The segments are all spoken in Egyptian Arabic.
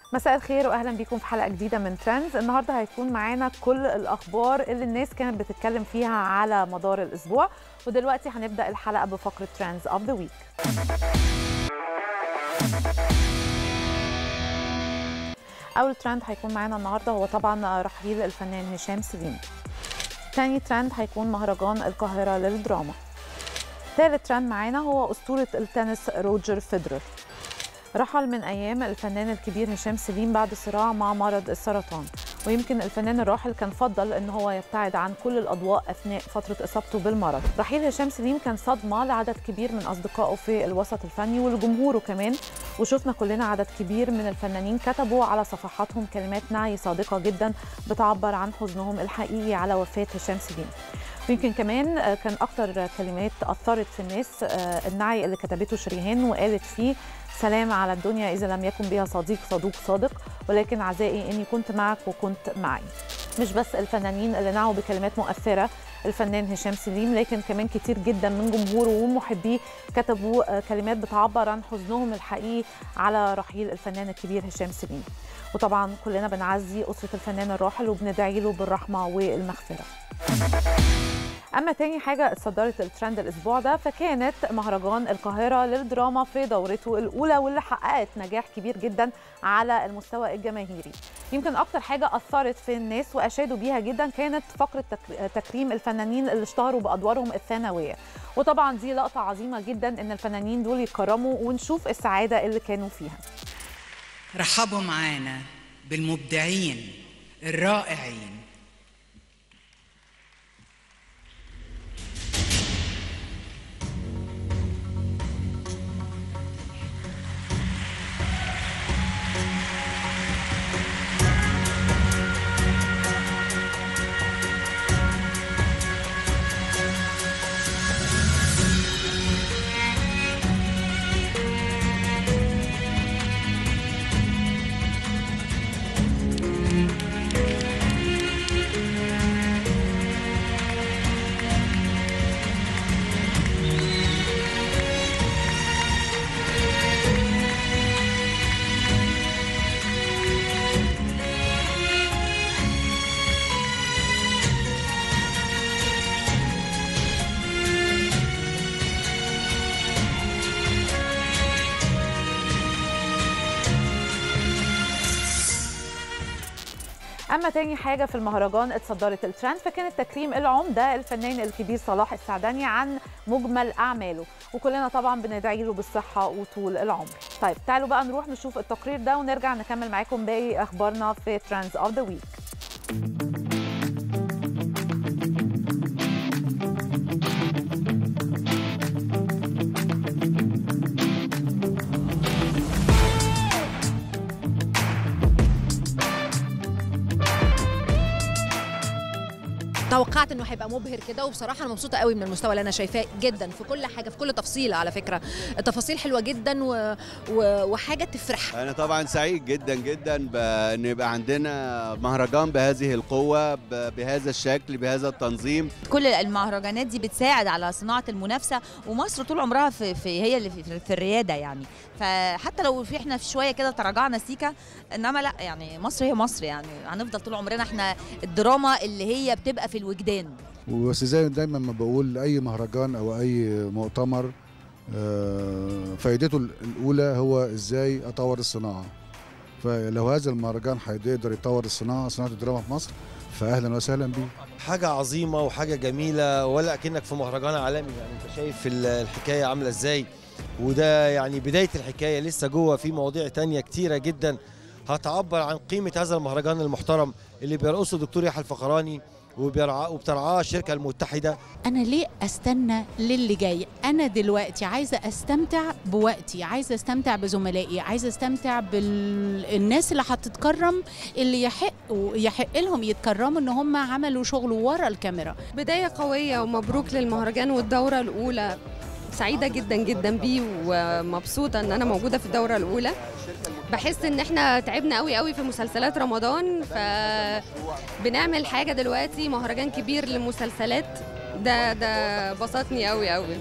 مساء الخير واهلا بيكم في حلقه جديده من ترندز النهارده هيكون معانا كل الاخبار اللي الناس كانت بتتكلم فيها على مدار الاسبوع ودلوقتي هنبدا الحلقه بفقره ترندز اوف ذا ويك اول ترند هيكون معانا النهارده هو طبعا رحيل الفنان هشام سليم تاني ترند هيكون مهرجان القاهره للدراما ثالث ترند معانا هو اسطوره التنس روجر فيدرر رحل من ايام الفنان الكبير هشام سليم بعد صراع مع مرض السرطان ويمكن الفنان الراحل كان فضل ان هو يبتعد عن كل الاضواء اثناء فتره اصابته بالمرض رحيل هشام سليم كان صدمه لعدد كبير من اصدقائه في الوسط الفني ولجمهوره كمان وشفنا كلنا عدد كبير من الفنانين كتبوا على صفحاتهم كلمات نعي صادقه جدا بتعبر عن حزنهم الحقيقي على وفاه هشام سليم ويمكن كمان كان اكتر كلمات اثرت في الناس النعي اللي كتبته شريهان وقالت فيه سلام على الدنيا إذا لم يكن بها صديق صدوق صادق ولكن عزائي أني كنت معك وكنت معي مش بس الفنانين اللي نعوا بكلمات مؤثرة الفنان هشام سليم لكن كمان كتير جدا من جمهوره ومحبيه كتبوا كلمات بتعبر عن حزنهم الحقيقي على رحيل الفنان الكبير هشام سليم وطبعا كلنا بنعزي أسرة الفنان الراحل وبندعي له بالرحمة والمغفرة اما تاني حاجه اتصدرت الترند الاسبوع ده فكانت مهرجان القاهره للدراما في دورته الاولى واللي حققت نجاح كبير جدا على المستوى الجماهيري يمكن اكتر حاجه اثرت في الناس واشادوا بيها جدا كانت فقره تكريم الفنانين اللي اشتهروا بادوارهم الثانويه وطبعا دي لقطه عظيمه جدا ان الفنانين دول يكرموا ونشوف السعاده اللي كانوا فيها رحبوا معانا بالمبدعين الرائعين اما تاني حاجه في المهرجان اتصدرت الترند فكانت تكريم العمده الفنان الكبير صلاح السعداني عن مجمل اعماله وكلنا طبعا بندعي له بالصحه وطول العمر طيب تعالوا بقى نروح نشوف التقرير ده ونرجع نكمل معاكم باقي اخبارنا في ترندز اوف ذا ويك توقعت انه هيبقى مبهر كده وبصراحه انا مبسوطه قوي من المستوى اللي انا شايفاه جدا في كل حاجه في كل تفصيله على فكره التفاصيل حلوه جدا و... و... وحاجه تفرح انا طبعا سعيد جدا جدا بان يبقى عندنا مهرجان بهذه القوه ب... بهذا الشكل بهذا التنظيم كل المهرجانات دي بتساعد على صناعه المنافسه ومصر طول عمرها في, في هي اللي في, في الرياده يعني فحتى لو في احنا في شويه كده تراجعنا سيكا انما لا يعني مصر هي مصر يعني هنفضل طول عمرنا احنا الدراما اللي هي بتبقى في الوجدان بس زي دايما ما بقول اي مهرجان او اي مؤتمر فائدته الاولى هو ازاي اطور الصناعه فلو هذا المهرجان هيقدر يطور الصناعه صناعه الدراما في مصر فاهلا وسهلا بيه حاجه عظيمه وحاجه جميله ولا اكنك في مهرجان عالمي يعني انت شايف الحكايه عامله ازاي وده يعني بدايه الحكايه لسه جوه في مواضيع تانية كتيره جدا هتعبر عن قيمه هذا المهرجان المحترم اللي بيرقصه الدكتور يحيى الفخراني وبترعاه الشركه المتحده انا ليه استنى للي جاي انا دلوقتي عايزه استمتع بوقتي عايزه استمتع بزملائي عايزه استمتع بالناس اللي هتتكرم اللي يحق يحق لهم يتكرموا ان هم عملوا شغل ورا الكاميرا بدايه قويه ومبروك للمهرجان والدوره الاولى سعيده جدا جدا بيه ومبسوطه ان انا موجوده في الدوره الاولى بحس ان احنا تعبنا قوي قوي في مسلسلات رمضان فبنعمل حاجه دلوقتي مهرجان كبير للمسلسلات ده ده بسطني قوي قوي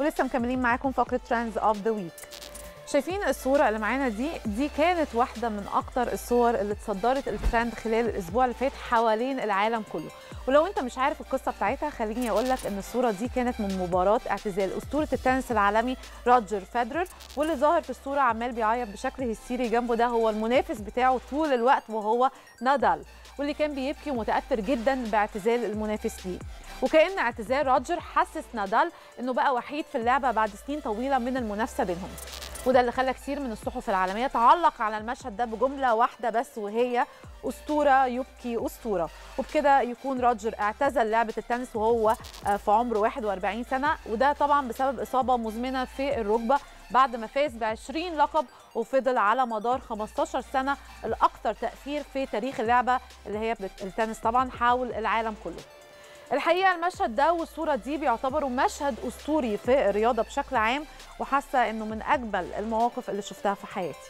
ولسه مكملين معاكم فقره ترندز اوف ذا ويك شايفين الصورة اللي معانا دي دي كانت واحدة من أكتر الصور اللي اتصدرت الترند خلال الأسبوع اللي فات حوالين العالم كله ولو أنت مش عارف القصة بتاعتها خليني أقول لك إن الصورة دي كانت من مباراة اعتزال أسطورة التنس العالمي روجر فيدرر واللي ظاهر في الصورة عمال بيعيط بشكل هستيري جنبه ده هو المنافس بتاعه طول الوقت وهو نادال واللي كان بيبكي ومتأثر جدا باعتزال المنافس ليه وكأن اعتزال روجر حسس نادال انه بقى وحيد في اللعبه بعد سنين طويله من المنافسه بينهم وده اللي خلى كتير من الصحف العالميه تعلق على المشهد ده بجمله واحده بس وهي اسطوره يبكي اسطوره وبكده يكون روجر اعتزل لعبه التنس وهو في عمر 41 سنه وده طبعا بسبب اصابه مزمنه في الركبه بعد ما فاز ب 20 لقب وفضل على مدار 15 سنه الاكثر تاثير في تاريخ اللعبه اللي هي التنس طبعا حول العالم كله الحقيقه المشهد ده والصوره دي بيعتبروا مشهد اسطوري في الرياضه بشكل عام وحاسه انه من اجمل المواقف اللي شفتها في حياتي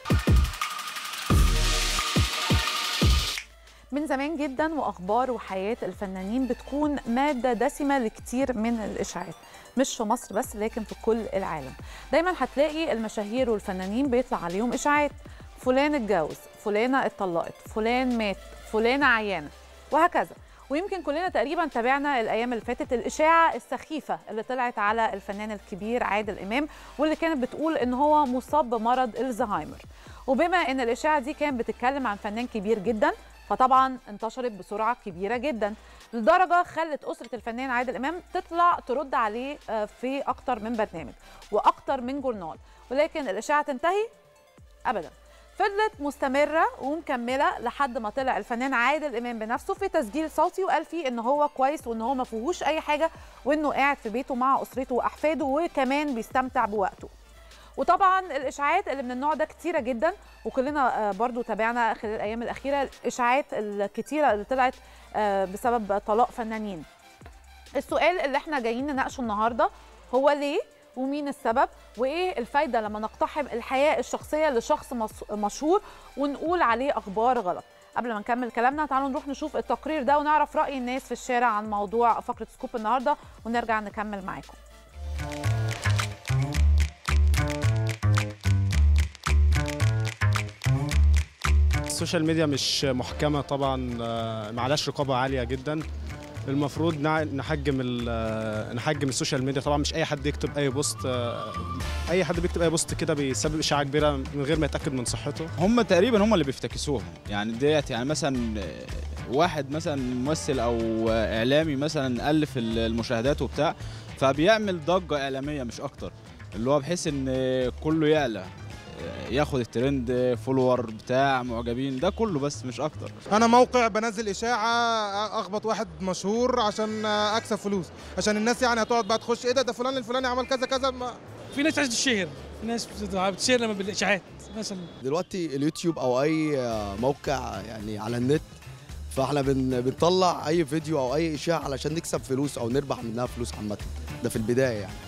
من زمان جدا واخبار وحياه الفنانين بتكون ماده دسمه لكتير من الاشاعات مش في مصر بس لكن في كل العالم دايما هتلاقي المشاهير والفنانين بيطلع عليهم اشاعات فلان اتجوز فلانه اتطلقت فلان مات فلانه عيانه وهكذا ويمكن كلنا تقريبا تابعنا الايام اللي فاتت الاشاعه السخيفه اللي طلعت على الفنان الكبير عادل امام واللي كانت بتقول ان هو مصاب بمرض الزهايمر وبما ان الاشاعه دي كانت بتتكلم عن فنان كبير جدا فطبعا انتشرت بسرعه كبيره جدا لدرجه خلت اسره الفنان عادل امام تطلع ترد عليه في اكتر من برنامج واكتر من جورنال ولكن الاشاعه تنتهي ابدا فضلت مستمرة ومكملة لحد ما طلع الفنان عادل إمام بنفسه في تسجيل صوتي وقال فيه إن هو كويس وإن هو ما فيهوش أي حاجة وإنه قاعد في بيته مع أسرته وأحفاده وكمان بيستمتع بوقته. وطبعا الاشاعات اللي من النوع ده كتيره جدا وكلنا برضو تابعنا خلال الايام الاخيره الاشاعات الكتيره اللي طلعت بسبب طلاق فنانين السؤال اللي احنا جايين نناقشه النهارده هو ليه ومين السبب وايه الفايده لما نقتحم الحياه الشخصيه لشخص مشهور ونقول عليه اخبار غلط قبل ما نكمل كلامنا تعالوا نروح نشوف التقرير ده ونعرف راي الناس في الشارع عن موضوع فقره سكوب النهارده ونرجع نكمل معاكم السوشيال ميديا مش محكمه طبعا معلاش رقابه عاليه جدا المفروض نحجم نحجم السوشيال ميديا طبعا مش اي حد يكتب اي بوست اي حد بيكتب اي بوست كده بيسبب اشاعه كبيره من غير ما يتاكد من صحته هم تقريبا هم اللي بيفتكسوها يعني ديت يعني مثلا واحد مثلا ممثل او اعلامي مثلا الف المشاهدات وبتاع فبيعمل ضجه اعلاميه مش اكتر اللي هو بحيث ان كله يعلى ياخد الترند فولور بتاع معجبين ده كله بس مش اكتر انا موقع بنزل اشاعه اخبط واحد مشهور عشان اكسب فلوس عشان الناس يعني هتقعد بقى تخش ايه ده ده فلان الفلاني عمل كذا كذا ما في ناس عايزه تشهر في ناس بتشهر لما بالاشاعات مثلا دلوقتي اليوتيوب او اي موقع يعني على النت فاحنا بن بنطلع اي فيديو او اي اشاعه علشان نكسب فلوس او نربح منها فلوس عامه ده في البدايه يعني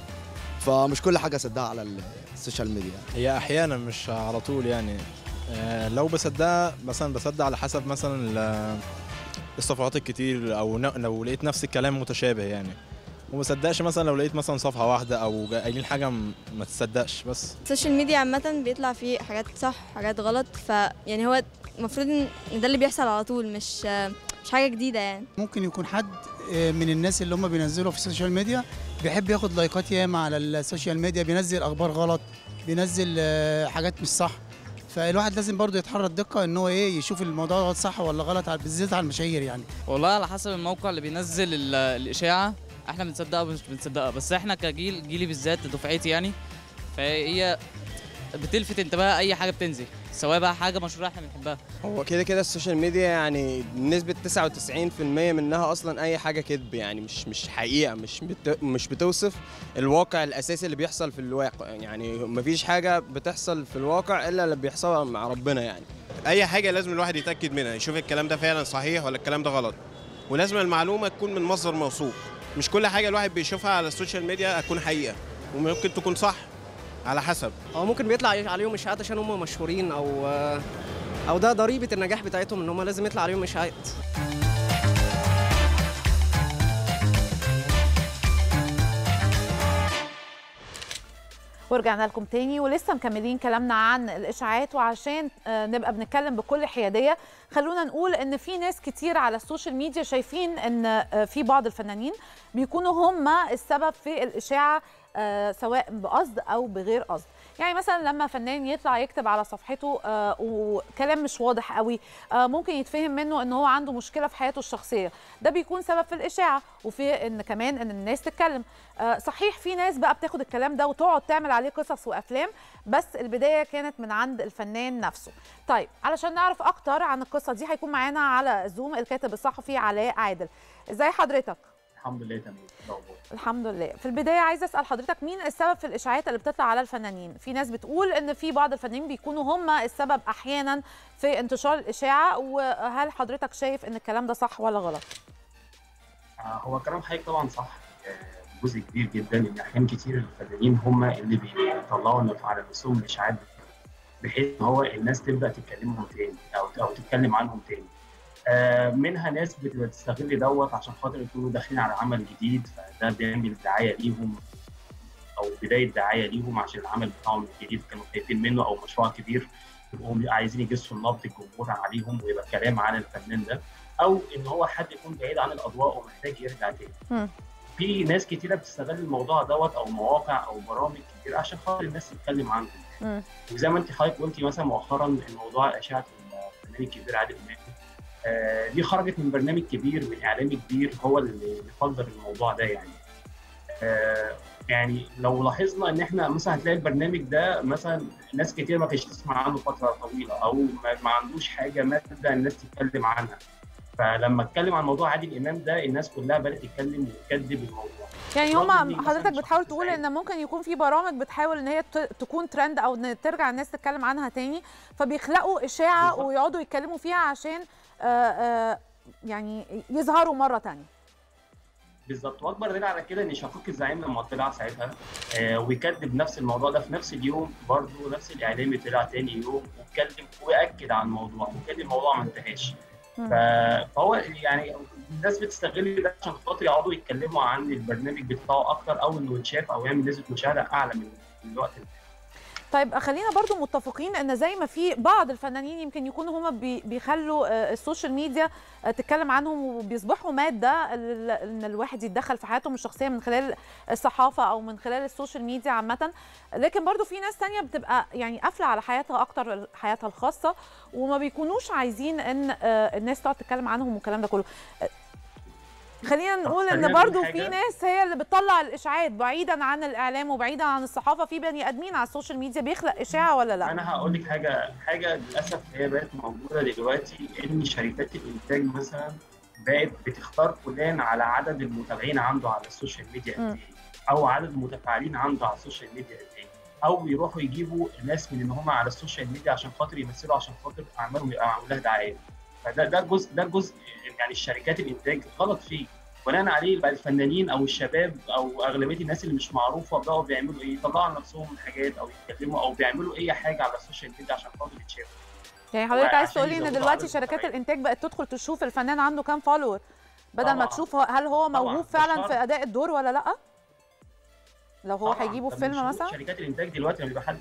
فمش كل حاجه صدقها على السوشيال ميديا هي احيانا مش على طول يعني آه لو بصدقها مثلا بصدق على حسب مثلا الصفحات الكتير او لو لقيت نفس الكلام متشابه يعني وما صدقش مثلا لو لقيت مثلا صفحه واحده او قايلين حاجه ما تصدقش بس السوشيال ميديا عامه بيطلع فيه حاجات صح حاجات غلط فيعني هو المفروض ان ده اللي بيحصل على طول مش مش حاجه جديده يعني ممكن يكون حد من الناس اللي هم بينزلوا في السوشيال ميديا بيحب ياخد لايكات ياما على السوشيال ميديا بينزل اخبار غلط بينزل حاجات مش صح فالواحد لازم برضه يتحرى الدقه ان هو ايه يشوف الموضوع ده صح ولا غلط بالذات على المشاهير يعني والله على حسب الموقع اللي بينزل الاشاعه احنا بنصدقها ومش بنصدقها بس احنا كجيل جيلي بالذات دفعتي يعني فهي بتلفت انتباه اي حاجه بتنزل سواء بقى حاجه مشهوره احنا بنحبها هو كده كده السوشيال ميديا يعني بنسبه 99% منها اصلا اي حاجه كذب يعني مش مش حقيقه مش بت مش بتوصف الواقع الاساسي اللي بيحصل في الواقع يعني مفيش حاجه بتحصل في الواقع الا اللي بيحصل مع ربنا يعني اي حاجه لازم الواحد يتاكد منها يشوف الكلام ده فعلا صحيح ولا الكلام ده غلط ولازم المعلومه تكون من مصدر موثوق مش كل حاجه الواحد بيشوفها على السوشيال ميديا تكون حقيقه وممكن تكون صح على حسب هو ممكن بيطلع عليهم اشاعات عشان هم مشهورين او او ده ضريبه النجاح بتاعتهم ان هم لازم يطلع عليهم اشاعات ورجعنا لكم تاني ولسه مكملين كلامنا عن الاشاعات وعشان آه، نبقى بنتكلم بكل حياديه خلونا نقول ان في ناس كتير على السوشيال ميديا شايفين ان آه، في بعض الفنانين بيكونوا هم السبب في الاشاعه آه، سواء بقصد او بغير قصد يعني مثلا لما فنان يطلع يكتب على صفحته آه، وكلام مش واضح قوي آه، ممكن يتفهم منه ان هو عنده مشكله في حياته الشخصيه ده بيكون سبب في الاشاعه وفي ان كمان ان الناس تتكلم آه، صحيح في ناس بقى بتاخد الكلام ده وتقعد تعمل عليه قصص وافلام بس البدايه كانت من عند الفنان نفسه طيب علشان نعرف اكتر عن القصه دي هيكون معانا على زوم الكاتب الصحفي علاء عادل ازاي حضرتك الحمد لله تمام الأخبار. الحمد لله في البدايه عايزه اسال حضرتك مين السبب في الاشاعات اللي بتطلع على الفنانين في ناس بتقول ان في بعض الفنانين بيكونوا هم السبب احيانا في انتشار الاشاعه وهل حضرتك شايف ان الكلام ده صح ولا غلط آه، هو كلام حضرتك طبعا صح آه، جزء كبير جدا ان احيان كتير الفنانين هم اللي بيطلعوا إن على نفسهم الاشاعات بحيث ان هو الناس تبدا تتكلمهم تاني او او تتكلم عنهم تاني آه، منها ناس بتبقى تستغل دوت عشان خاطر يكونوا داخلين على عمل جديد فده بيعمل دعايه ليهم او بدايه دعايه ليهم عشان العمل بتاعهم الجديد كانوا خايفين منه او مشروع كبير يبقوا عايزين يجسوا النبض الجمهور عليهم ويبقى كلام عن الفنان ده او ان هو حد يكون بعيد عن الاضواء ومحتاج يرجع تاني في ناس كتيره بتستغل الموضوع دوت او مواقع او برامج كتير عشان خاطر الناس تتكلم عنهم وزي ما انت حضرتك قلتي مثلا مؤخرا الموضوع اشاعه الفنان الكبير عادل امام آه، دي خرجت من برنامج كبير من اعلامي كبير هو اللي فجر الموضوع ده يعني آه، يعني لو لاحظنا ان احنا مثلا هتلاقي البرنامج ده مثلا ناس كتير ما كانتش تسمع عنه فتره طويله او ما, ما عندوش حاجه ما تبدا الناس تتكلم عنها فلما اتكلم عن موضوع عادل امام ده الناس كلها بدات تتكلم وتكذب الموضوع يعني رغم إن هما حضرتك بتحاول تقول ان ممكن يكون في برامج بتحاول ان هي ت- تكون ترند او ان ترجع الناس تتكلم عنها تاني فبيخلقوا اشاعه ويقعدوا يتكلموا فيها عشان آه، آه، يعني يظهروا مره تانية بالظبط واكبر دليل على كده ان شقيق الزعيم لما طلع ساعتها آه ويكذب نفس الموضوع ده في نفس اليوم برضه نفس الاعلامي طلع تاني يوم واتكلم واكد على الموضوع وكان الموضوع ما انتهاش ف- فهو يعني الناس بتستغل ده عشان خاطر يقعدوا يتكلموا عن البرنامج بتاعه اكتر او انه يتشاف او يعمل نسبه مشاهده اعلى من من الوقت ده طيب خلينا برضو متفقين ان زي ما في بعض الفنانين يمكن يكونوا هما بي- بيخلوا آه، السوشيال ميديا آه، تتكلم عنهم وبيصبحوا ماده ال- ان الواحد يتدخل في حياتهم الشخصيه من خلال الصحافه او من خلال السوشيال ميديا عامه لكن برضو في ناس تانية بتبقى يعني قافله على حياتها اكتر حياتها الخاصه وما بيكونوش عايزين ان آه، الناس تقعد تتكلم عنهم والكلام ده كله آه، خلينا نقول ان خلينا نقول برضو حاجة. في ناس هي اللي بتطلع الاشاعات بعيدا عن الاعلام وبعيدا عن الصحافه في بني ادمين على السوشيال ميديا بيخلق اشاعه ولا لا انا هقول لك حاجه حاجه للاسف هي بقت موجوده دلوقتي ان شركات الانتاج مثلا بقت بتختار فلان على عدد المتابعين عنده على السوشيال ميديا قد مم. ايه او عدد المتفاعلين عنده على السوشيال ميديا قد ايه او يروحوا يجيبوا ناس من ان هم على السوشيال ميديا عشان خاطر يمثلوا عشان خاطر اعمالهم يبقى معمول لها دعايه فده ده جزء ده جزء يعني الشركات الانتاج غلط فيه بناء عليه بقى الفنانين او الشباب او اغلبيه الناس اللي مش معروفه بقوا بيعملوا ايه؟ يطلعوا على نفسهم حاجات او يتكلموا او بيعملوا اي حاجه على السوشيال ميديا عشان خاطر يتشافوا. يعني حضرتك عايز وعشان تقولي ان يزودوا دلوقتي عدد شركات الانتاج بقت تدخل تشوف الفنان عنده كام فولور بدل ما طبعاً. تشوف هو- هل هو طبعاً، موهوب ده فعلا شرط. في اداء الدور ولا لا لو هو طبعاً، هيجيبه في ده من فيلم شروط مثلا شركات الانتاج دلوقتي لما بيبقى حد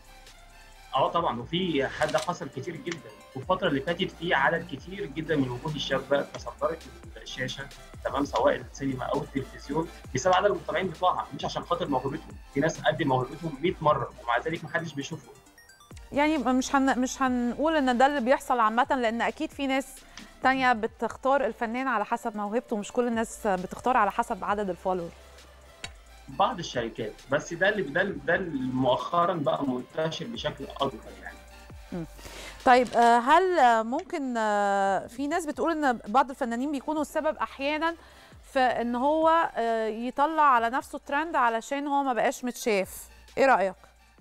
اه طبعا وفي حد حصل كتير جدا والفتره اللي فاتت في عدد كتير جدا من وجوه الشابه تصدرت الشاشه تمام سواء السينما او التلفزيون بسبب عدد المتابعين بتوعها مش عشان خاطر موهبتهم في ناس قد موهبتهم 100 مره ومع ذلك محدش بيشوفهم يعني مش هن... مش هنقول ان ده اللي بيحصل عامه لان اكيد في ناس تانية بتختار الفنان على حسب موهبته مش كل الناس بتختار على حسب عدد الفولور بعض الشركات بس ده اللي ده ده اللي مؤخرا بقى منتشر بشكل اكبر يعني طيب آه، هل آه، ممكن آه، في ناس بتقول ان بعض الفنانين بيكونوا السبب احيانا في ان هو آه، يطلع على نفسه ترند علشان هو ما بقاش متشاف ايه رايك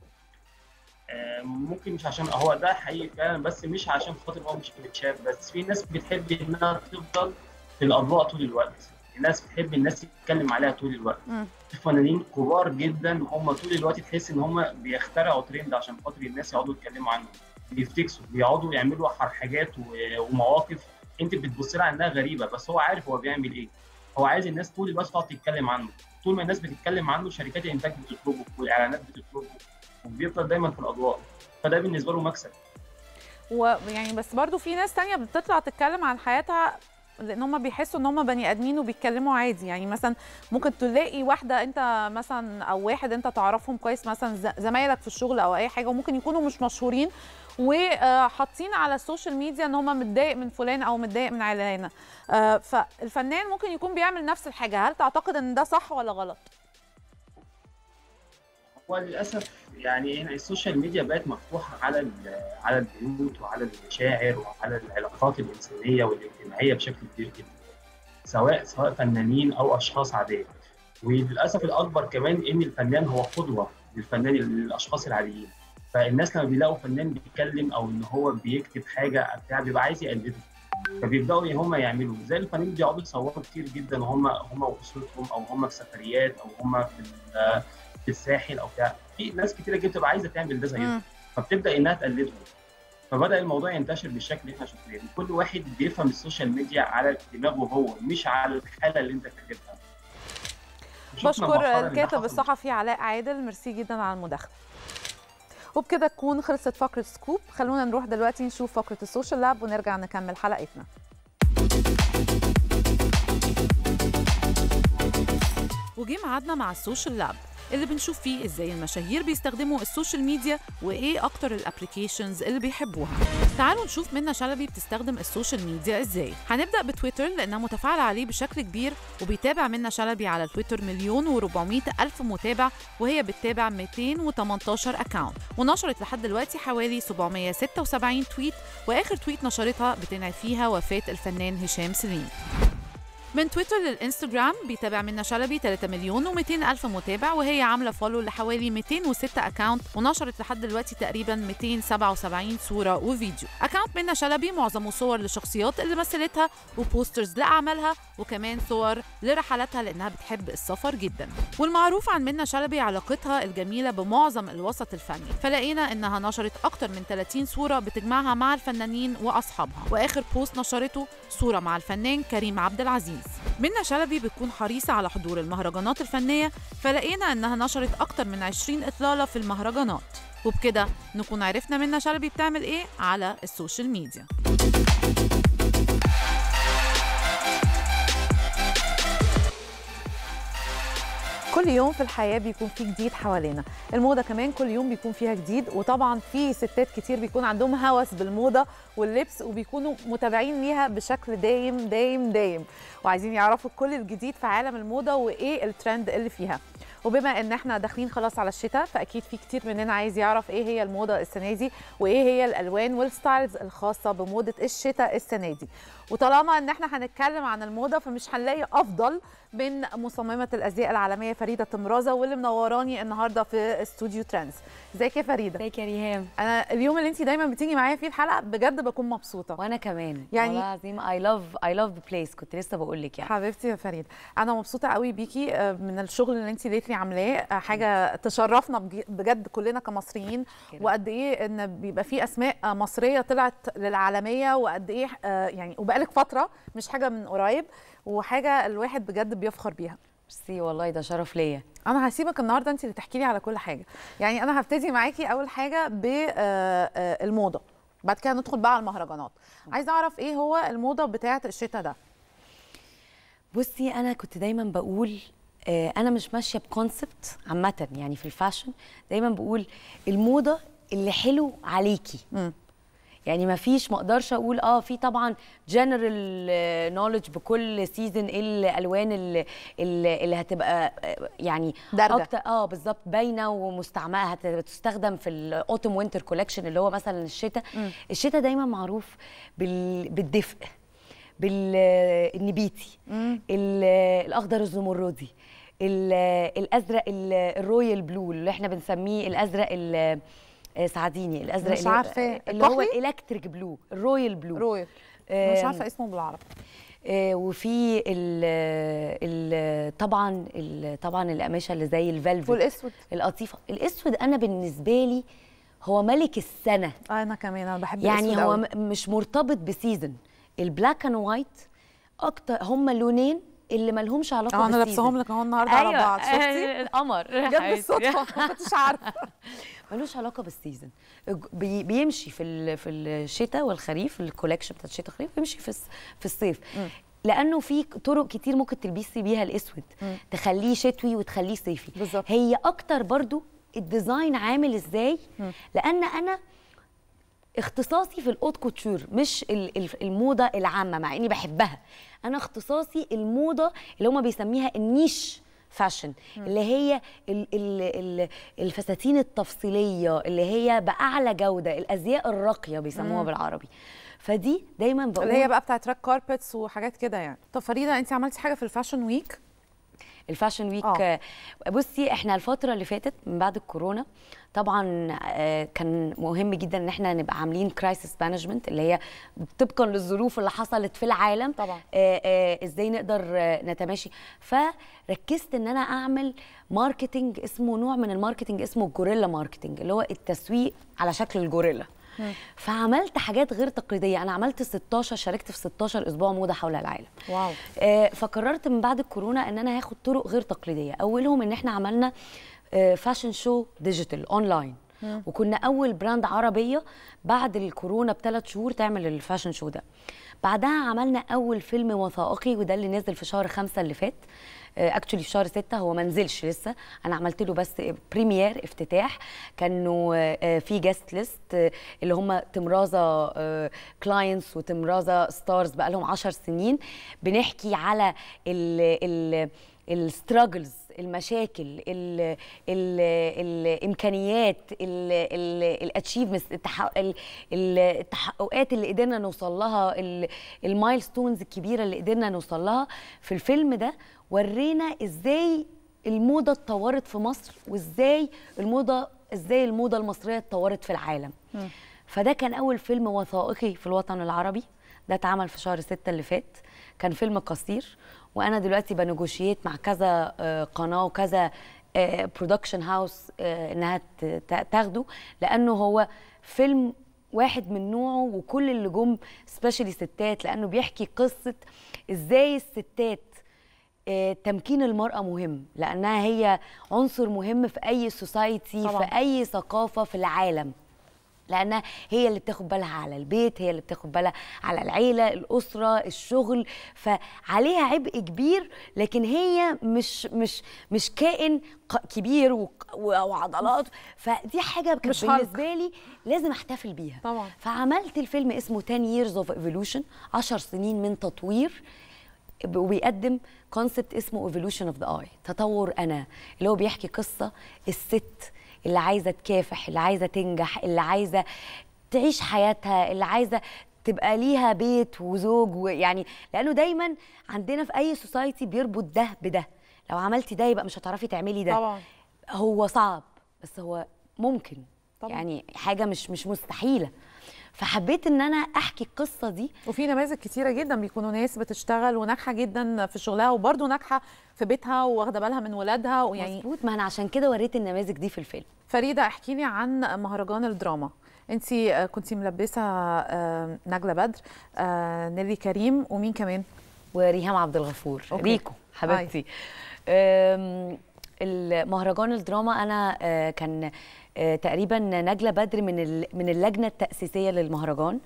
آه، ممكن مش عشان هو ده حقيقي فعلا بس مش عشان خاطر هو مش متشاف بس في ناس بتحب انها تفضل في الاضواء طول الوقت الناس بتحب الناس تتكلم عليها طول الوقت في فنانين كبار جدا هم طول الوقت تحس ان هم بيخترعوا ترند عشان خاطر الناس يقعدوا يتكلموا عنهم بيفتكسوا بيقعدوا يعملوا حر- حاجات و- ومواقف انت بتبص لها انها غريبه بس هو عارف هو بيعمل ايه هو عايز الناس طول الوقت تقعد تتكلم عنه طول ما الناس بتتكلم عنه شركات الانتاج بتطلبه والاعلانات بتطلبه بيفضل دايما في الاضواء فده بالنسبه له مكسب ويعني بس برضو في ناس تانية بتطلع تتكلم عن حياتها لان هم بيحسوا ان هم بني ادمين وبيتكلموا عادي يعني مثلا ممكن تلاقي واحده انت مثلا او واحد انت تعرفهم كويس مثلا ز- زمايلك في الشغل او اي حاجه وممكن يكونوا مش مشهورين وحاطين على السوشيال ميديا ان هم متضايق من فلان او متضايق من علانه آه، فالفنان ممكن يكون بيعمل نفس الحاجه هل تعتقد ان ده صح ولا غلط وللاسف يعني هنا السوشيال ميديا بقت مفتوحه على ال- على البيوت وعلى المشاعر وعلى العلاقات الانسانيه والاجتماعيه بشكل كبير جدا سواء سواء فنانين او اشخاص عاديه وللاسف الاكبر كمان ان الفنان هو قدوه للفنان للاشخاص العاديين فالناس لما بيلاقوا فنان بيتكلم او ان هو بيكتب حاجه بتاع بيبقى عايز يقلده فبيبداوا هم يعملوا زي الفنانين بيقعدوا يصوروا كتير جدا وهم هم واسرتهم او هم في سفريات او هم في ال- في الساحل او بتاع في ناس كتيره جدا بتبقى عايزه تعمل ده زيهم فبتبدا انها تقلدهم فبدا الموضوع ينتشر بالشكل اللي احنا شفناه كل واحد بيفهم السوشيال ميديا على دماغه هو مش على الحاله اللي انت كاتبها شفنا بشكر مؤخراً إن ده الكاتب حصل. الصحفي علاء عادل ميرسي جدا على المداخله وبكده تكون خلصت فقره سكوب خلونا نروح دلوقتي نشوف فقره السوشيال لاب ونرجع نكمل حلقتنا وجه ميعادنا مع السوشيال لاب اللي بنشوف فيه ازاي المشاهير بيستخدموا السوشيال ميديا وايه اكتر الابلكيشنز اللي بيحبوها تعالوا نشوف منى شلبي بتستخدم السوشيال ميديا ازاي هنبدا بتويتر لانها متفاعله عليه بشكل كبير وبيتابع منى شلبي على تويتر مليون و400 الف متابع وهي بتتابع 218 اكاونت ونشرت لحد دلوقتي حوالي 776 تويت واخر تويت نشرتها بتنعي فيها وفاه الفنان هشام سليم من تويتر للانستجرام بيتابع منى شلبي 3 مليون و200 الف متابع وهي عامله فولو لحوالي 206 اكاونت ونشرت لحد دلوقتي تقريبا 277 صوره وفيديو اكاونت منى شلبي معظمه صور لشخصيات اللي مثلتها وبوسترز لاعمالها وكمان صور لرحلاتها لانها بتحب السفر جدا والمعروف عن منى شلبي علاقتها الجميله بمعظم الوسط الفني فلقينا انها نشرت اكتر من 30 صوره بتجمعها مع الفنانين واصحابها واخر بوست نشرته صوره مع الفنان كريم عبد العزيز منى شلبي بتكون حريصه على حضور المهرجانات الفنيه فلقينا انها نشرت اكتر من 20 اطلاله في المهرجانات وبكده نكون عرفنا منى شلبي بتعمل ايه على السوشيال ميديا كل يوم في الحياة بيكون في جديد حوالينا الموضة كمان كل يوم بيكون فيها جديد وطبعا في ستات كتير بيكون عندهم هوس بالموضة واللبس وبيكونوا متابعين ليها بشكل دايم دايم دايم وعايزين يعرفوا كل الجديد في عالم الموضة وإيه الترند اللي فيها وبما ان احنا داخلين خلاص على الشتاء فاكيد في كتير مننا عايز يعرف ايه هي الموضه السنه دي وايه هي الالوان والستايلز الخاصه بموضه الشتاء السنه دي وطالما ان احنا هنتكلم عن الموضه فمش هنلاقي افضل من مصممه الازياء العالميه فريده تمرازه واللي منوراني النهارده في استوديو ترانس ازيك يا فريده ازيك يا ريهام انا اليوم اللي انت دايما بتيجي معايا فيه الحلقه بجد بكون مبسوطه وانا كمان يعني- والله العظيم اي لاف اي لاف ذا بليس كنت لسه بقول لك يعني حبيبتي يا فريد انا مبسوطه قوي بيكي آه، من الشغل اللي انت ليتلي عاملاه آه، حاجه تشرفنا بج- بجد كلنا كمصريين وقد ايه ان بيبقى في اسماء آه، مصريه طلعت للعالميه وقد ايه آه، يعني وبقالك فتره مش حاجه من قريب وحاجه الواحد بجد بيفخر بيها ميرسي والله ده شرف ليا انا هسيبك النهارده انت اللي تحكي لي على كل حاجه يعني انا هبتدي معاكي اول حاجه بالموضه بعد كده ندخل بقى على المهرجانات عايزه اعرف ايه هو الموضه بتاعه الشتاء ده بصي انا كنت دايما بقول آه، انا مش ماشيه بكونسبت عامه يعني في الفاشن دايما بقول الموضه اللي حلو عليكي يعني ما فيش ما اقدرش اقول اه في طبعا جنرال نولج بكل سيزون ايه الالوان اللي, اللي اللي هتبقى آه، يعني دارجة. اكتر اه بالظبط باينه ومستعمله هتستخدم في الاوتوم وينتر كولكشن اللي هو مثلا الشتاء الشتاء دايما معروف بال... بالدفء بالنبيتي الاخضر الزمردي ال- الازرق ال- الرويال بلو اللي احنا بنسميه الازرق ال- آه، سعديني الازرق مش اللي- عارفاه. اللي هو الكحلي؟ الالكتريك بلو الرويال بلو رويال مش عارفه اسمه بالعربي آه، وفي ال ال طبعا ال طبعا القماشه اللي زي الفلفت والاسود القطيفه الاسود انا بالنسبه لي هو ملك السنه انا كمان انا بحب يعني الأسود هو أوي. م- مش مرتبط بسيزون البلاك اند وايت اكتر هما لونين اللي مالهمش علاقه اه انا بالسيزون. لابساهم لك اهو النهارده على أيوة، بعض شفتي آه، القمر جت بالصدفه ما كنتش عارفه ملوش علاقه بالسيزون بي- بيمشي في ال- في الشتاء والخريف الكولكشن بتاعت الشتاء والخريف بيمشي في الس- في الصيف لانه في طرق كتير ممكن تلبسي بيها الاسود مم. تخليه شتوي وتخليه صيفي بالظبط. هي اكتر برضو الديزاين عامل ازاي مم. لان انا اختصاصي في الاوت كوتشور مش ال- ال- الموضه العامه مع اني بحبها انا اختصاصي الموضه اللي هم بيسميها النيش فاشن اللي هي ال ال ال الفساتين التفصيليه اللي هي باعلى جوده الازياء الراقيه بيسموها مم. بالعربي فدي دايما بقول اللي هي بقى بتاعت راك كاربتس وحاجات كده يعني طب فريده انت عملتي حاجه في الفاشن ويك الفاشن ويك آه. بصي احنا الفتره اللي فاتت من بعد الكورونا طبعا آه، كان مهم جدا ان احنا نبقى عاملين كرايسيس مانجمنت اللي هي طبقا للظروف اللي حصلت في العالم طبعا آه، آه، ازاي نقدر آه، نتماشي فركزت ان انا اعمل ماركتنج اسمه نوع من الماركتنج اسمه الجوريلا ماركتنج اللي هو التسويق على شكل الجوريلا فعملت حاجات غير تقليديه انا عملت 16 شاركت في 16 اسبوع موضه حول العالم واو آه، فقررت من بعد الكورونا ان انا هاخد طرق غير تقليديه اولهم ان احنا عملنا فاشن شو ديجيتال اونلاين مم. وكنا اول براند عربيه بعد الكورونا بثلاث شهور تعمل الفاشن شو ده بعدها عملنا اول فيلم وثائقي وده اللي نزل في شهر خمسة اللي فات اكشولي في شهر ستة هو ما نزلش لسه انا عملت له بس بريمير افتتاح كانوا آه، في جاست ليست اللي هم تمرازه كلاينتس وتمرازه ستارز بقى لهم 10 سنين بنحكي على ال ال الستراجلز المشاكل ال ال الامكانيات الاتشيفمنتس التحققات اللي قدرنا نوصل لها المايلستونز الكبيره اللي قدرنا نوصل لها في الفيلم ده ورينا ازاي الموضه اتطورت في مصر وازاي الموضه ازاي الموضه المصريه اتطورت في العالم فده كان اول فيلم وثائقي في الوطن العربي ده اتعمل في شهر ستة اللي فات كان فيلم قصير وانا دلوقتي بنجوشيت مع كذا آه، قناه وكذا برودكشن هاوس انها ت- ت- تاخده لانه هو فيلم واحد من نوعه وكل اللي جم سبيشالي ستات لانه بيحكي قصه ازاي الستات آه، تمكين المرأة مهم لأنها هي عنصر مهم في أي سوسايتي طبعاً. في أي ثقافة في العالم لأنها هي اللي بتاخد بالها على البيت هي اللي بتاخد بالها على العيلة الأسرة الشغل فعليها عبء كبير لكن هي مش مش مش كائن ق- كبير وق- و- وعضلات فدي حاجة كانت مش هالك. بالنسبة لي لازم أحتفل بيها طبعا فعملت الفيلم اسمه 10 years of evolution 10 سنين من تطوير وبيقدم كونسبت اسمه evolution of the eye تطور انا اللي هو بيحكي قصه الست اللي عايزه تكافح اللي عايزه تنجح اللي عايزه تعيش حياتها اللي عايزه تبقى ليها بيت وزوج ويعني لانه دايما عندنا في اي سوسايتي بيربط ده بده لو عملتي ده يبقى مش هتعرفي تعملي ده طبعا هو صعب بس هو ممكن طبعاً. يعني حاجه مش مش مستحيله فحبيت ان انا احكي القصه دي وفي نماذج كتيره جدا بيكونوا ناس بتشتغل وناجحه جدا في شغلها وبرضه ناجحه في بيتها واخده بالها من ولادها ويعني مظبوط ما انا عشان كده وريت النماذج دي في الفيلم فريده احكي لي عن مهرجان الدراما انت كنت ملبسه آه، نجله بدر آه، نيلي كريم ومين كمان وريهام عبد الغفور أوكي. ريكو حبيبتي أم، المهرجان الدراما انا آه، كان آه، تقريبا نجله بدر من ال- من اللجنه التاسيسيه للمهرجان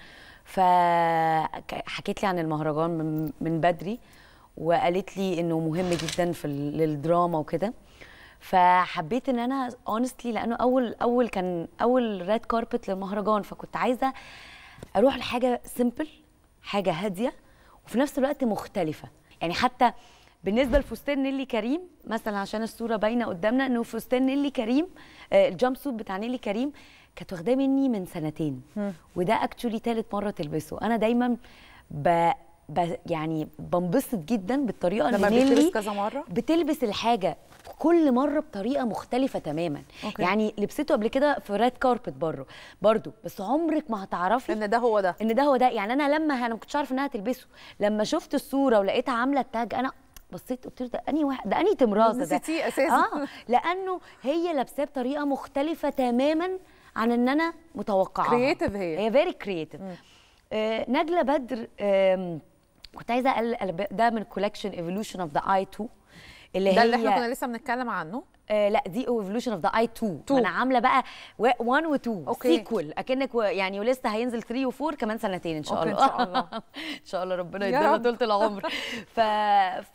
فحكيت لي عن المهرجان من- من بدري وقالت لي انه مهم جدا في ال- للدراما وكده فحبيت ان انا اونستلي لانه اول اول كان اول ريد كاربت للمهرجان فكنت عايزه اروح لحاجه سيمبل حاجه هاديه وفي نفس الوقت مختلفه يعني حتى بالنسبه لفستان نيلي كريم مثلا عشان الصوره باينه قدامنا انه فستان نيلي كريم آه، الجامب سوت بتاع نيلي كريم كانت واخداه مني من سنتين وده اكشولي تالت مره تلبسه انا دايما ب... ب... يعني بنبسط جدا بالطريقه لما اللي بيتلبس نيلي كذا مره بتلبس الحاجه كل مره بطريقه مختلفه تماما أوكي. يعني لبسته قبل كده في ريد كاربت بره برضو بس عمرك ما هتعرفي ان ده هو ده ان ده هو ده يعني انا لما انا ما كنتش عارفه انها تلبسه لما شفت الصوره ولقيتها عامله التاج انا بصيت قلت له ده انهي واحد ده انهي تمرازه ده نسيتيه أساساً. اه لانه هي لابساه بطريقه مختلفه تماما عن ان انا متوقعاها Creative هي. هي فيري كرييتيف آه نجله بدر آم، كنت عايزه أقل... ده من كولكشن ايفولوشن اوف ذا اي 2 اللي ده هي اللي احنا كنا لسه بنتكلم عنه آه لا دي ايفولوشن اوف ذا اي 2 انا عامله بقى 1 و 2 أوكي. سيكول اكنك و... يعني ولسه هينزل 3 و4 كمان سنتين ان شاء أوكي، الله إن شاء الله. ان شاء الله ربنا يا يدينا رب. طولة العمر ف ف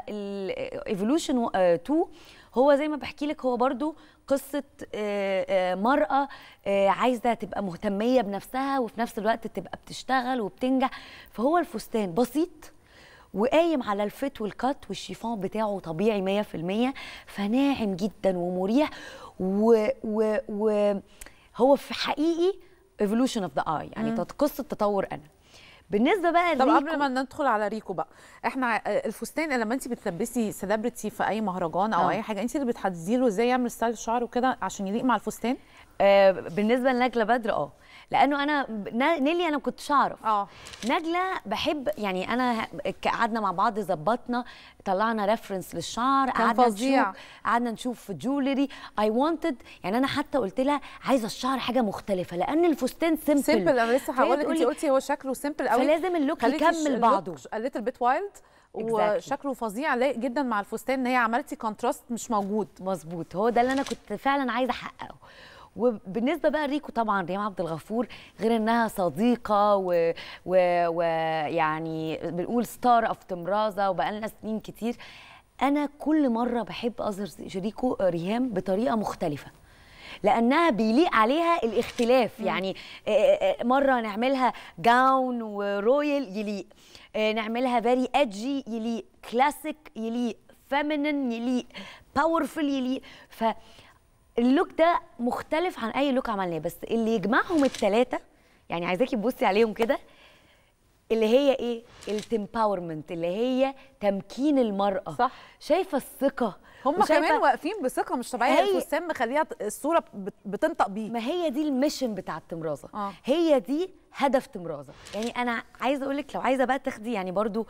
الايفولوشن 2 هو زي ما بحكي لك هو برضو قصة آه، آه، مرأة آه، عايزة تبقى مهتمية بنفسها وفي نفس الوقت تبقى بتشتغل وبتنجح فهو الفستان بسيط وقايم على الفت والكات والشيفون بتاعه طبيعي 100% فناعم جدا ومريح و, و, و هو في حقيقي evolution of the eye يعني مم. تط- قصة تطور أنا بالنسبة بقى طب لريكو- قبل ما ندخل على ريكو بقى احنا آه، الفستان لما انت بتلبسي سيلبرتي في اي مهرجان او آه. اي حاجه انت اللي بتحددي له ازاي يعمل ستايل شعره وكده عشان يليق مع الفستان آه بالنسبه لنجله بدر اه لانه انا ن- نيلي انا ما كنتش اعرف اه نجله بحب يعني انا ه- ك- قعدنا مع بعض ظبطنا طلعنا ريفرنس للشعر كان قعدنا فظيع. نشوف قعدنا نشوف جولري اي wanted يعني انا حتى قلت لها عايزه الشعر حاجه مختلفه لان الفستان سيمبل سيمبل انا لسه فهي هقول لك تقول انت لي قلتي هو شكله سيمبل قوي فلازم اللوك خليتي يكمل الش- اللوك بعضه. قلت البيت وايلد وشكله فظيع لايق جدا مع الفستان ان هي عملتي كونتراست مش موجود مظبوط هو ده اللي انا كنت فعلا عايزه احققه وبالنسبه بقى ريكو طبعا ريم عبد الغفور غير انها صديقه و- و- ويعني بنقول ستار اوف تمرازه وبقالنا سنين كتير انا كل مره بحب اظهر ريكو ريهام بطريقه مختلفه لانها بيليق عليها الاختلاف يعني آه، آه، مره نعملها جاون ورويال يليق آه، نعملها فيري ادجي يليق كلاسيك يليق فيمينين يليق باورفul يليق ف اللوك ده مختلف عن اي لوك عملناه بس اللي يجمعهم الثلاثه يعني عايزاكي تبصي عليهم كده اللي هي ايه التمباورمنت اللي هي تمكين المراه صح شايفه الثقه هم وشايفة- كمان واقفين بثقه مش طبيعيه هي- الفستان مخليها الصوره بت- بتنطق بيه ما هي دي الميشن بتاع التمرازه آه. هي دي هدف تمرازه يعني انا عايزه اقول لك لو عايزه بقى تاخدي يعني برضو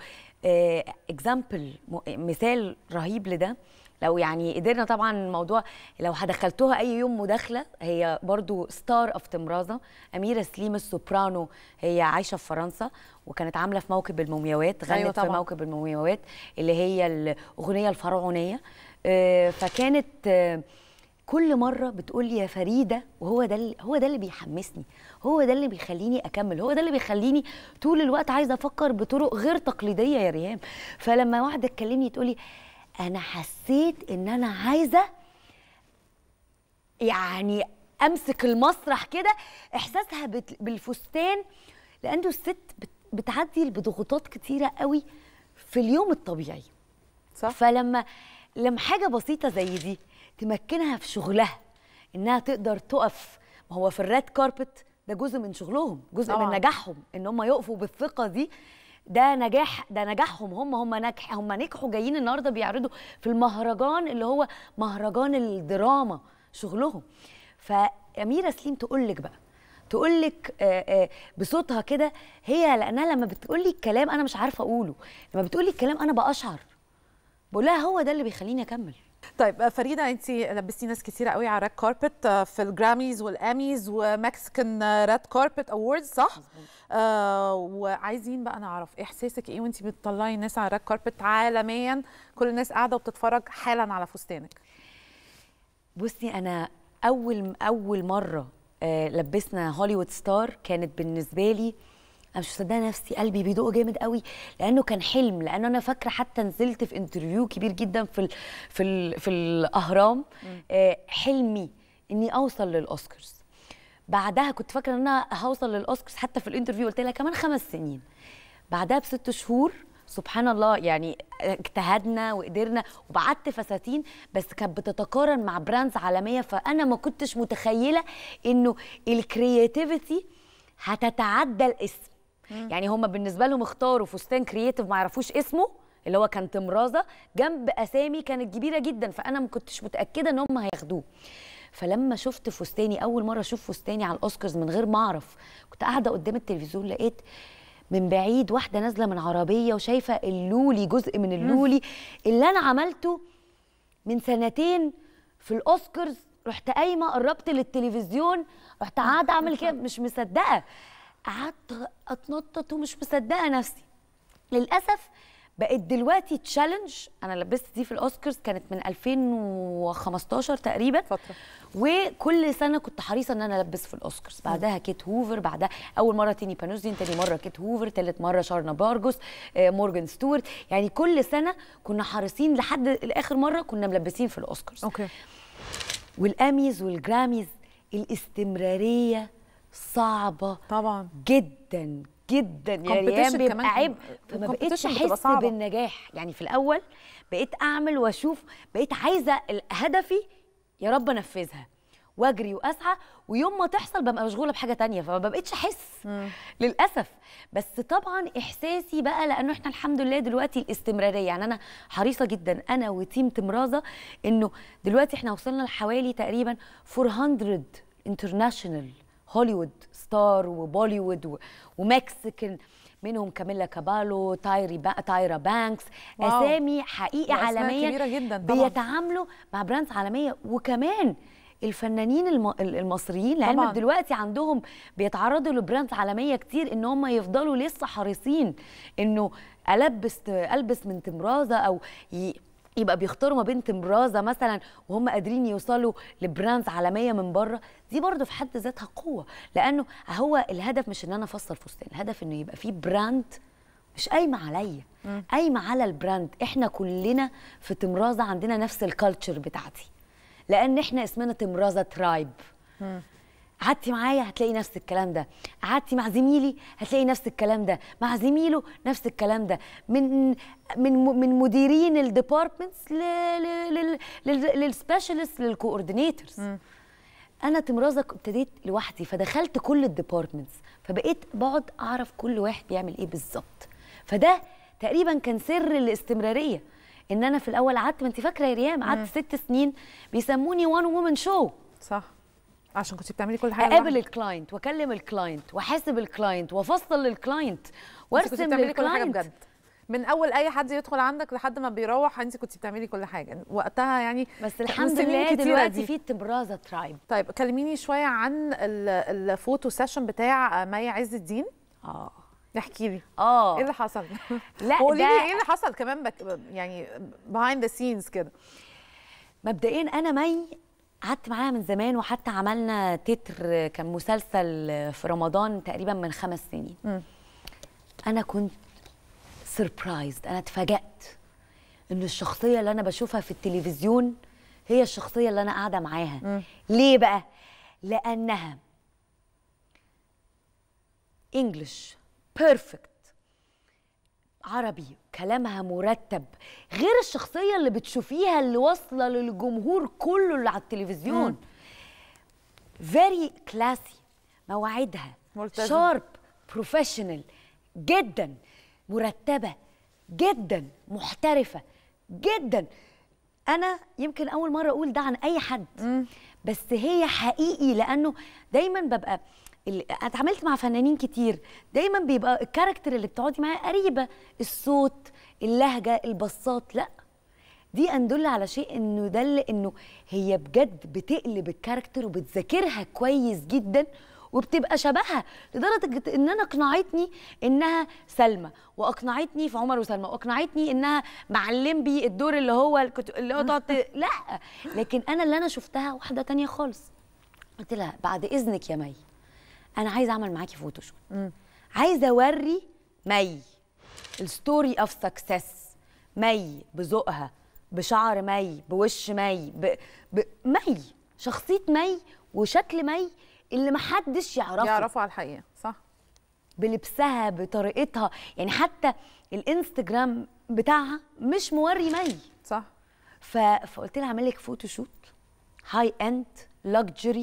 اكزامبل مثال رهيب لده لو يعني قدرنا طبعا الموضوع لو هدخلتوها اي يوم مداخله هي برضو ستار اوف تمرازه اميره سليم السوبرانو هي عايشه في فرنسا وكانت عامله في موكب المومياوات غنت أيوة في طبعاً. موكب المومياوات اللي هي الاغنيه الفرعونيه آه، فكانت آه، كل مره بتقول لي يا فريده وهو ده اللي هو ده اللي بيحمسني هو ده اللي بيخليني اكمل هو ده اللي بيخليني طول الوقت عايزه افكر بطرق غير تقليديه يا ريهام فلما واحده تكلمني تقولي انا حسيت ان انا عايزه يعني امسك المسرح كده احساسها بت- بالفستان لانه الست بت- بتعدي بضغوطات كتيره قوي في اليوم الطبيعي صح فلما لما حاجه بسيطه زي دي تمكنها في شغلها انها تقدر تقف ما هو في الريد كاربت ده جزء من شغلهم جزء طبعاً. من نجاحهم ان هم يقفوا بالثقه دي ده نجاح ده نجاحهم هم هم نجح هم نجحوا جايين النهارده بيعرضوا في المهرجان اللي هو مهرجان الدراما شغلهم فاميره سليم تقول لك بقى تقول لك بصوتها كده هي لانها لما بتقول لي الكلام انا مش عارفه اقوله لما بتقول لي الكلام انا باشعر بقول لها هو ده اللي بيخليني اكمل طيب آه، فريده انت لبستي ناس كتيره قوي على الريد كاربت آه، في الجراميز والاميز ومكسيكان ريد كاربت اووردز صح آه وعايزين بقى نعرف احساسك ايه وانت بتطلعي الناس على الريد كاربت عالميا كل الناس قاعده وبتتفرج حالا على فستانك بصي انا اول اول مره آه لبسنا هوليوود ستار كانت بالنسبه لي انا مش مصدقه نفسي قلبي بيدق جامد قوي لانه كان حلم لانه انا فاكره حتى نزلت في انترفيو كبير جدا في ال في ال في الاهرام آه حلمي اني اوصل للاوسكارز بعدها كنت فاكره ان انا هوصل للاوسكارز حتى في الانترفيو قلت لها كمان خمس سنين بعدها بست شهور سبحان الله يعني اجتهدنا وقدرنا وبعت فساتين بس كانت بتتقارن مع براندز عالميه فانا ما كنتش متخيله انه الكرياتيفيتي هتتعدى الاسم يعني هم بالنسبه لهم اختاروا فستان كرياتيف ما يعرفوش اسمه اللي هو كان تمرازه جنب اسامي كانت كبيره جدا فانا ما كنتش متاكده ان هم هياخدوه فلما شفت فستاني اول مره اشوف فستاني على الاوسكارز من غير ما اعرف كنت قاعده قدام التلفزيون لقيت من بعيد واحده نازله من عربيه وشايفه اللولي جزء من اللولي اللي انا عملته من سنتين في الاوسكارز رحت قايمه قربت للتلفزيون رحت قاعده اعمل كده مش مصدقه قعدت اتنطط ومش مصدقه نفسي للاسف بقت دلوقتي تشالنج انا لبست دي في الاوسكارز كانت من 2015 تقريبا فتره وكل سنه كنت حريصه ان انا البس في الاوسكارز بعدها كيت هوفر بعدها اول مره تيني بانوزين تاني مره كيت هوفر تالت مره شارنا بارجوس آه، مورجان ستورت يعني كل سنه كنا حريصين لحد الاخر مره كنا ملبسين في الاوسكارز اوكي والاميز والجراميز الاستمراريه صعبه طبعا جدا جدا يا Competition ريان بيبقى كمان عيب فما competition بقيتش بتبقى احس صعبة. بالنجاح يعني في الاول بقيت اعمل واشوف بقيت عايزه ال- هدفي يا رب انفذها واجري واسعى ويوم ما تحصل ببقى مشغوله بحاجه تانية فما بقيتش احس للاسف بس طبعا احساسي بقى لانه احنا الحمد لله دلوقتي الاستمراريه يعني انا حريصه جدا انا وتيم تمرازه انه دلوقتي احنا وصلنا لحوالي تقريبا 400 انترناشونال هوليوود ستار وبوليوود و- ومكسيكان منهم كاميلا كابالو تايري با... تايرا بانكس واو. اسامي حقيقي وأسماء عالميا كبيرة جداً طبعاً. بيتعاملوا مع براندز عالميه وكمان الفنانين الم... المصريين لعلمك طبعاً. دلوقتي عندهم بيتعرضوا لبراندز عالميه كتير ان هم يفضلوا لسه حريصين انه البس البس من تمرازه او ي... يبقى بيختاروا ما بين تمرازه مثلا وهم قادرين يوصلوا لبراندز عالميه من بره دي برضه في حد ذاتها قوه لانه هو الهدف مش ان انا افصل فستان الهدف انه يبقى في براند مش قايمه عليا قايمه على البراند احنا كلنا في تمرازه عندنا نفس الكالتشر بتاعتي لان احنا اسمنا تمرازه ترايب قعدتي معايا هتلاقي نفس الكلام ده قعدتي مع زميلي هتلاقي نفس الكلام ده مع زميله نفس الكلام ده من من من مديرين الديبارتمنتس للسبيشالست للكوردينيتورز انا تمرازه ابتديت لوحدي فدخلت كل الديبارتمنتس فبقيت بقعد اعرف كل واحد بيعمل ايه بالظبط فده تقريبا كان سر الاستمراريه ان انا في الاول قعدت ما انت فاكره يا ريام قعدت ست سنين بيسموني وان وومن شو صح عشان كنت بتعملي كل حاجه اقابل لوحدك. الكلاينت واكلم الكلاينت واحاسب الكلاينت وافصل للكلاينت انت كنت وارسم بتعملي كل حاجه للكلاينت بجد من اول اي حد يدخل عندك لحد ما بيروح انت كنت بتعملي كل حاجه وقتها يعني بس من الحمد سنين لله كتيرة دلوقتي دي. في تمرازه ترايب طيب كلميني شويه عن ال- الفوتو سيشن بتاع مي عز الدين اه احكي لي اه ايه اللي حصل لا قولي ده- لي ايه اللي حصل كمان بك يعني behind the scenes كده مبدئيا انا مي قعدت معاها من زمان وحتى عملنا تتر كان مسلسل في رمضان تقريبا من خمس سنين انا كنت سربرايزد انا اتفاجأت ان الشخصيه اللي انا بشوفها في التلفزيون هي الشخصيه اللي انا قاعده معاها ليه بقى لانها انجلش بيرفكت عربي كلامها مرتب غير الشخصيه اللي بتشوفيها اللي واصله للجمهور كله اللي على التلفزيون فيري كلاسي مواعيدها ملتزم. شارب بروفيشنال جدا مرتبه جدا محترفه جدا انا يمكن اول مره اقول ده عن اي حد بس هي حقيقي لانه دايما ببقى ال- اتعاملت مع فنانين كتير دايما بيبقى الكاركتر اللي بتقعدي معاه قريبه الصوت اللهجه البصات لا دي اندل على شيء انه دل انه هي بجد بتقلب الكاركتر وبتذاكرها كويس جدا وبتبقى شبهها لدرجه ان انا اقنعتني انها سلمى واقنعتني في عمر وسلمى واقنعتني انها معلم بي الدور اللي هو الكت- اللي هو تقعد ت- لا لكن انا اللي انا شفتها واحده تانية خالص قلت لها بعد اذنك يا مي انا عايزه اعمل معاكي فوتوشوت عايزه اوري مي الستوري اوف سكسس مي بذوقها بشعر مي بوش مي ب... ب... مي شخصيه مي وشكل مي اللي محدش يعرفه يعرفوا على الحقيقه صح بلبسها بطريقتها يعني حتى الانستجرام بتاعها مش موري مي صح ف... فقلت لها اعمل لك فوتوشوت هاي اند لكجري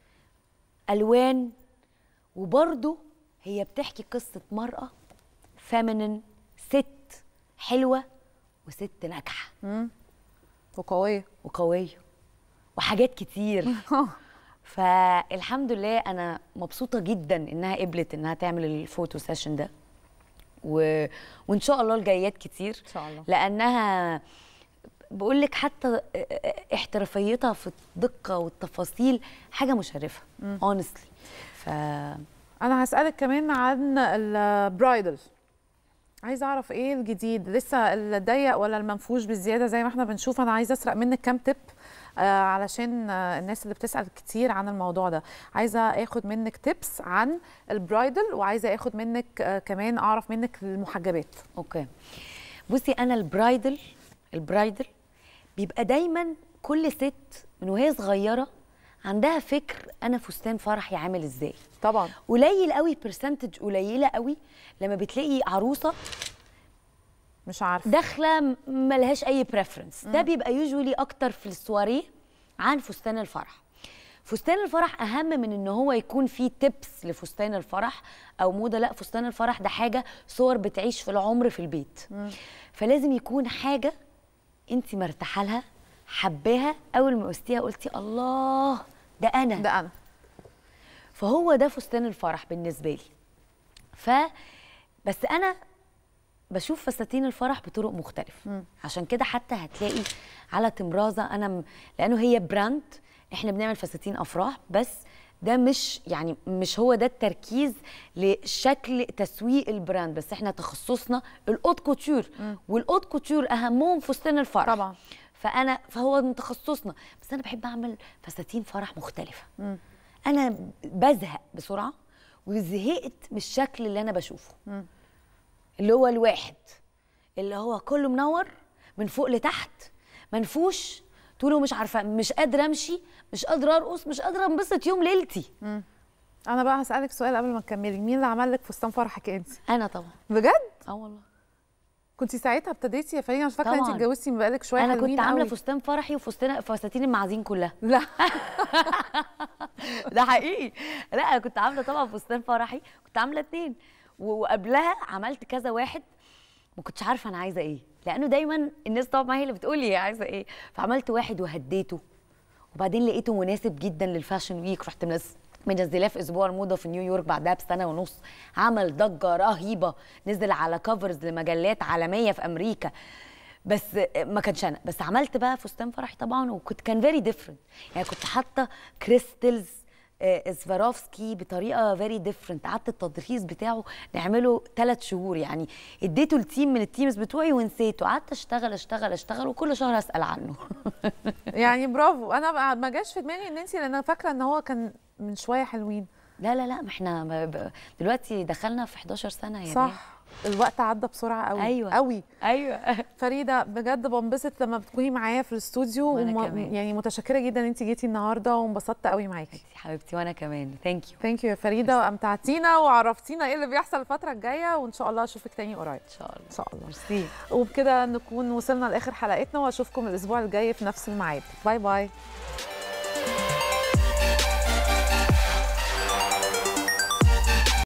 الوان وبرضه هي بتحكي قصه مراه فيمينين ست حلوه وست ناجحه وقويه وقويه وحاجات كتير فالحمد لله انا مبسوطه جدا انها قبلت انها تعمل الفوتو سيشن ده و... وان شاء الله الجايات كتير ان شاء الله لانها بقول لك حتى احترافيتها في الدقه والتفاصيل حاجه مشرفه اونستلي ف انا هسالك كمان عن البرايدل عايزه اعرف ايه الجديد لسه الضيق ولا المنفوش بالزياده زي ما احنا بنشوف انا عايزه اسرق منك كام تip آه علشان آه الناس اللي بتسال كتير عن الموضوع ده عايزه اخد منك تيبس عن البرايدل وعايزه اخد منك آه كمان اعرف منك المحجبات اوكي بصي انا البرايدل البرايدل بيبقى دايما كل ست من وهي صغيره عندها فكر انا فستان فرحي عامل ازاي طبعا قليل قوي برسنتج قليله قوي لما بتلاقي عروسه مش عارفه داخله م- ملهاش اي بريفرنس ده بيبقى يوجولي اكتر في السواريه عن فستان الفرح فستان الفرح اهم من ان هو يكون فيه تيبس لفستان الفرح او موضه لا فستان الفرح ده حاجه صور بتعيش في العمر في البيت فلازم يكون حاجه انت مرتاحه لها حباها اول ما قستيها قلتي الله ده انا ده انا فهو ده فستان الفرح بالنسبه لي ف بس انا بشوف فساتين الفرح بطرق مختلفه عشان كده حتى هتلاقي على تمرازه انا م... لانه هي براند احنا بنعمل فساتين افراح بس ده مش يعني مش هو ده التركيز لشكل تسويق البراند بس احنا تخصصنا الاوت كوتور والاوت كوتور اهمهم فستان الفرح طبعا فانا فهو من تخصصنا بس انا بحب اعمل فساتين فرح مختلفه انا بزهق بسرعه وزهقت من الشكل اللي انا بشوفه اللي هو الواحد اللي هو كله منور من فوق لتحت منفوش طوله مش عارفه مش قادره امشي مش قادره ارقص مش قادره انبسط يوم ليلتي انا بقى هسالك سؤال قبل ما تكملي مين اللي عمل لك فستان فرحك انت انا طبعا بجد اه والله كنت ساعتها ابتديتي يا فريده مش فاكره انت طبعاً. اتجوزتي من بقالك شويه انا كنت حلوين عامله قوي. فستان فرحي وفستان فساتين المعازيم كلها لا ده حقيقي لا انا كنت عامله طبعا فستان فرحي كنت عامله اتنين و- وقبلها عملت كذا واحد ما كنتش عارفه انا عايزه ايه لانه دايما الناس طبعا هي اللي بتقول لي عايزه ايه فعملت واحد وهديته وبعدين لقيته مناسب جدا للفاشن ويك رحت منزل منزلاه في اسبوع الموضه في نيويورك بعدها بسنه ونص عمل ضجه رهيبه نزل على كفرز لمجلات عالميه في امريكا بس ما كانش انا بس عملت بقى فستان فرحي طبعا وكنت كان فيري ديفرنت يعني كنت حاطه كريستلز آه، سفاروفسكي بطريقه فيري ديفرنت قعدت التدريس بتاعه نعمله ثلاث شهور يعني اديته لتيم من التيمز بتوعي ونسيته قعدت اشتغل اشتغل اشتغل وكل شهر اسال عنه يعني برافو انا بقى ما جاش في دماغي ان انت لان انا فاكره ان هو كان من شويه حلوين لا لا لا ما احنا ما ب- دلوقتي دخلنا في 11 سنه يا صح الوقت عدى بسرعه قوي أيوة. قوي ايوه فريده بجد بنبسط لما بتكوني معايا في الاستوديو وأنا وم- كمان. يعني متشكره جدا ان انت جيتي النهارده وانبسطت قوي معاكي حبيبتي وانا كمان ثانك يو ثانك يو يا فريده وامتعتينا وعرفتينا ايه اللي بيحصل الفتره الجايه وان شاء الله اشوفك تاني قريب ان شاء الله ان شاء الله ميرسي وبكده نكون وصلنا لاخر حلقتنا واشوفكم الاسبوع الجاي في نفس الميعاد باي باي